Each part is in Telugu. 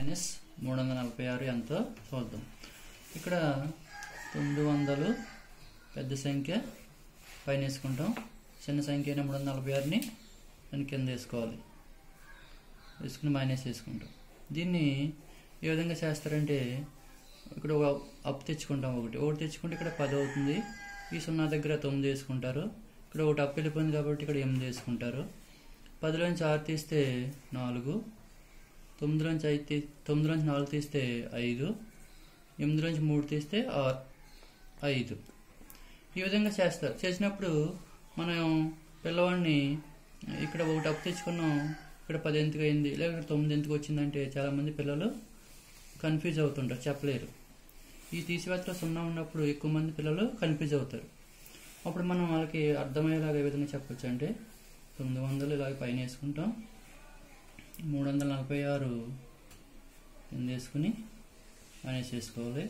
మైనస్ మూడు వందల నలభై ఆరు ఎంతో చూద్దాం ఇక్కడ తొమ్మిది వందలు పెద్ద సంఖ్య పైన వేసుకుంటాం చిన్న సంఖ్య అయిన మూడు వందల నలభై ఆరుని దాని కింద వేసుకోవాలి వేసుకుని మైనస్ వేసుకుంటాం దీన్ని ఏ విధంగా చేస్తారంటే ఇక్కడ ఒక అప్పు తెచ్చుకుంటాం ఒకటి ఒకటి తెచ్చుకుంటే ఇక్కడ పది అవుతుంది ఈ సున్నా దగ్గర తొమ్మిది వేసుకుంటారు ఇక్కడ ఒకటి అప్పు వెళ్ళిపోయింది కాబట్టి ఇక్కడ ఎనిమిది వేసుకుంటారు పదిలోంచి ఆరు తీస్తే నాలుగు తొమ్మిదిలోంచి ఐదు తీ తొమ్మిదిలోంచి నాలుగు తీస్తే ఐదు ఎనిమిదిలోంచి మూడు తీస్తే ఆరు ఐదు ఈ విధంగా చేస్తారు చేసినప్పుడు మనం పిల్లవాడిని ఇక్కడ ఒకటి అప్పు తెచ్చుకున్నాం ఇక్కడ పది ఎందుకు అయింది లేదా ఇక్కడ తొమ్మిది ఎందుకు వచ్చిందంటే చాలామంది పిల్లలు కన్ఫ్యూజ్ అవుతుంటారు చెప్పలేరు ఈ తీసివేతలో సున్నా ఉన్నప్పుడు ఎక్కువ మంది పిల్లలు కన్ఫ్యూజ్ అవుతారు అప్పుడు మనం వాళ్ళకి అర్థమయ్యేలాగా ఏ విధంగా చెప్పొచ్చు అంటే తొమ్మిది వందలు ఇలాగ పైన వేసుకుంటాం మూడు వందల నలభై ఆరు కింద వేసుకుని అనేసి వేసుకోవాలి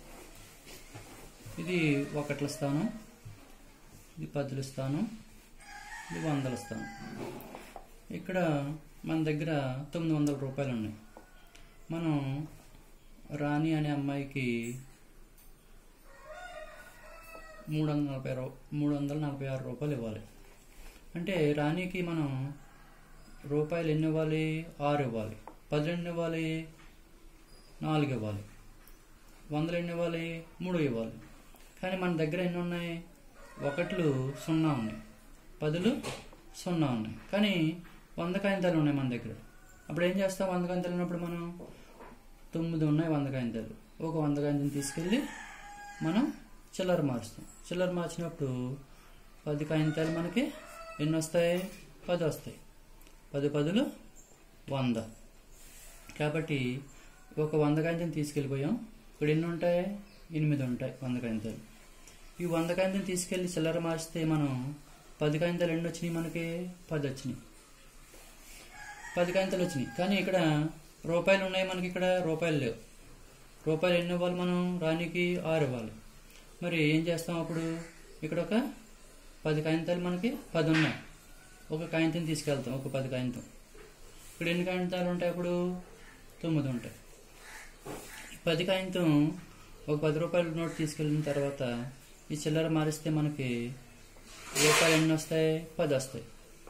ఇది ఒకట్ల స్థానం ఇది పదుల స్థానం ఇది వందల స్థానం ఇక్కడ మన దగ్గర తొమ్మిది వందల రూపాయలు ఉన్నాయి మనం రాణి అనే అమ్మాయికి మూడు వందల నలభై రూ మూడు వందల నలభై ఆరు రూపాయలు ఇవ్వాలి అంటే రాణికి మనం రూపాయలు ఎన్ని ఇవ్వాలి ఆరు ఇవ్వాలి పది ఎన్ని ఇవ్వాలి నాలుగు ఇవ్వాలి వందలు ఎన్ని ఇవ్వాలి మూడు ఇవ్వాలి కానీ మన దగ్గర ఎన్ని ఉన్నాయి ఒకట్లు సున్నా ఉన్నాయి పదులు సున్నా ఉన్నాయి కానీ వంద కాగితాలు ఉన్నాయి మన దగ్గర అప్పుడు ఏం చేస్తాం వంద కాగితాలు ఉన్నప్పుడు మనం తొమ్మిది ఉన్నాయి వంద కాగితాలు ఒక వంద కాగితం తీసుకెళ్ళి మనం చిల్లర మారుస్తాం చిల్లర మార్చినప్పుడు పది కాగితాలు మనకి ఎన్ని వస్తాయి పది వస్తాయి పది పదులు వంద కాబట్టి ఒక వంద కాగితం తీసుకెళ్ళిపోయాం ఇక్కడ ఎన్ని ఉంటాయి ఎనిమిది ఉంటాయి వంద కాగితాలు ఈ వంద కాగితం తీసుకెళ్ళి చిల్లర మార్చితే మనం పది కాగితాలు ఎన్ని వచ్చినాయి మనకి పది వచ్చినాయి పది కాగితాలు వచ్చినాయి కానీ ఇక్కడ రూపాయలు ఉన్నాయి మనకి ఇక్కడ రూపాయలు లేవు రూపాయలు ఎన్ని ఇవ్వాలి మనం రానికి ఆరు ఇవ్వాలి మరి ఏం చేస్తాం అప్పుడు ఇక్కడ ఒక పది కాగితాలు మనకి పది ఉన్నాయి ఒక కాగితం తీసుకెళ్తాం ఒక పది కాగితం ఇక్కడ ఎన్ని కాగితాలు ఉంటాయి అప్పుడు తొమ్మిది ఉంటాయి ఈ పది కాగితం ఒక పది రూపాయల నోట్ తీసుకెళ్ళిన తర్వాత ఈ చిల్లర మారిస్తే మనకి రూపాయలు ఎన్ని వస్తాయి పది వస్తాయి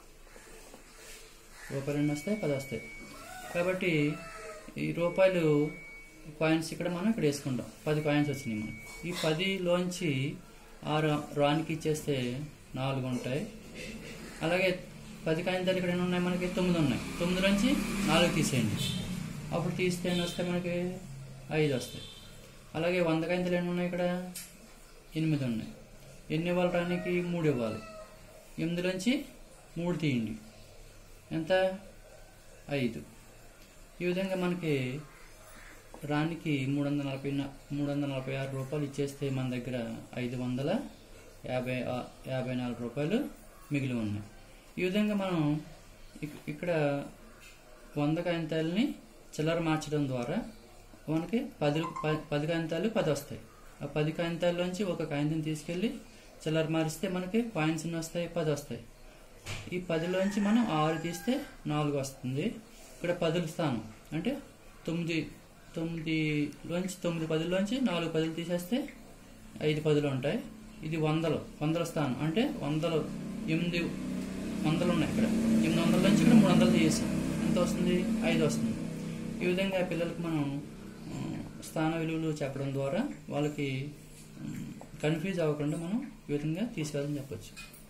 రూపాయలు ఎన్ని వస్తాయి పది వస్తాయి కాబట్టి ఈ రూపాయలు కాయిన్స్ ఇక్కడ మనం ఇక్కడ వేసుకుంటాం పది కాయిన్స్ వచ్చినాయి మనకి ఈ పదిలోంచి ఆ రా- రానికి ఇచ్చేస్తే నాలుగు ఉంటాయి అలాగే పది కాగితాలు ఇక్కడ ఎన్ని ఉన్నాయి మనకి తొమ్మిది ఉన్నాయి తొమ్మిదిలోంచి నాలుగు తీసేయండి అప్పుడు తీస్తే ఎన్ని వస్తాయి మనకి ఐదు వస్తాయి అలాగే వంద కాగితాలు ఎన్ని ఉన్నాయి ఇక్కడ ఎనిమిది ఉన్నాయి ఎన్ని ఇవ్వాలి రానికి మూడు ఇవ్వాలి ఎనిమిదిలోంచి మూడు తీయండి ఎంత ఐదు ఈ విధంగా మనకి రానికి మూడు వందల నలభై న- మూడు వందల నలభై ఆరు రూపాయలు ఇచ్చేస్తే మన దగ్గర ఐదు వందల యాభై ఆ- యాభై నాలుగు రూపాయలు మిగిలి ఉన్నాయి ఈ విధంగా మనం ఇక్- ఇక్కడ వంద కాగితాలని చిల్లర మార్చడం ద్వారా మనకి పది ప- పది కాగితాలు పది వస్తాయి ఆ పది కాగితాల్లోంచి ఒక కాగితం తీసుకెళ్ళి చిల్లర మారిస్తే మనకి పాయింట్స్ ఎన్ని వస్తాయి పది వస్తాయి ఈ పదిలోంచి మనం ఆరు తీస్తే నాలుగు వస్తుంది ఇక్కడ పదుల స్థానం అంటే తొమ్మిది తొమ్మిదిలోంచి తొమ్మిది పదుల్లోంచి నాలుగు పదులు తీసేస్తే ఐదు పదులు ఉంటాయి ఇది వందలు వందల స్థానం అంటే వందలు ఎనిమిది వందలు ఉన్నాయి ఇక్కడ ఎనిమిది వందల నుంచి ఇక్కడ మూడు వందలు తీసేసాం ఎంత వస్తుంది ఐదు వస్తుంది ఈ విధంగా పిల్లలకు మనం ఆ, స్థాన విలువలు చెప్పడం ద్వారా వాళ్ళకి కన్ఫ్యూజ్ అవ్వకుండా మనం ఈ విధంగా తీసుకోవాలని చెప్పొచ్చు